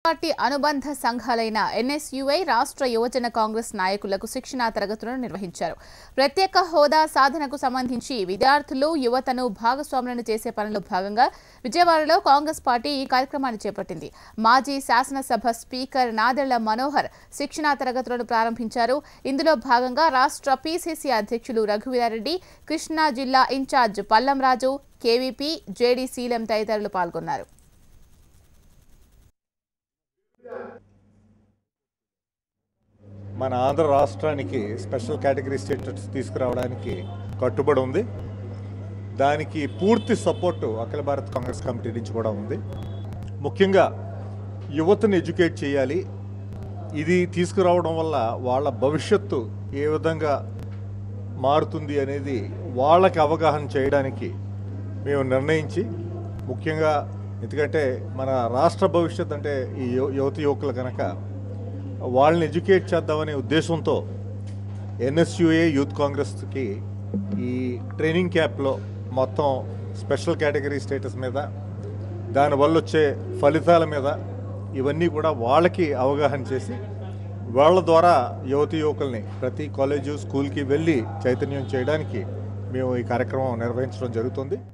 party అనుబంధ సంఘాలైన NSUI రాష్ట్ర యువజన కాంగ్రెస్ నాయకులకు శిక్షణా తరగతులను నిర్వహించారు ప్రత్యేక హోదా సాధనకు సంబంధించి విద్యార్థులు యువతను భాగస్వాములను చేసే పనిలో భాగంగా విజయవాడలో కాంగ్రెస్ పార్టీ ఈ కార్యక్రమాన్ని చేపట్టింది మాజీ శాసనసభ స్పీకర్ నాదెళ్ల మనోహర్ శిక్షణా తరగతులను ప్రారంభించారు ఇందులో భాగంగా రాష్ట్ర పీసీసీ అధ్యక్షులు రఘువీరారెడ్డి కృష్ణా జిల్లా in-charge Pallam Raju KVP JD Seelam తదితరులు పాల్గొన్నారు మన ఆంధ్ర రాష్ట్రానికి స్పెషల్ కేటగిరీ స్టేటస్ తీసుకురావడానికి కట్టుబడి ఉంది దానికి పూర్తి సపోర్టు అఖిల భారత్ కాంగ్రెస్ కమిటీ నుంచి కూడా ఉంది ముఖ్యంగా యువతను ఎడ్యుకేట్ చేయాలి ఇది తీసుకురావడం వల్ల వాళ్ళ భవిష్యత్తు ఏ విధంగా మారుతుంది అనేది వాళ్ళకి అవగాహన చేయడానికి మేము నిర్ణయించి ముఖ్యంగా ఎందుకంటే మన రాష్ట్ర భవిష్యత్ అంటే ఈ యు- యువతి యువకులు కనుక వాళ్ళని ఎడ్యుకేట్ చేద్దామనే ఉద్దేశంతో ఎన్ఎస్యుఏ యూత్ కాంగ్రెస్కి ఈ ట్రైనింగ్ క్యాంప్లో మొత్తం స్పెషల్ కేటగిరీ స్టేటస్ మీద దానివల్ల వచ్చే ఫలితాల మీద ఇవన్నీ కూడా వాళ్ళకి అవగాహన చేసి వాళ్ళ ద్వారా యువతి యువకుల్ని ప్రతి కాలేజు స్కూల్కి వెళ్ళి చైతన్యం చేయడానికి మేము ఈ కార్యక్రమం నిర్వహించడం జరుగుతుంది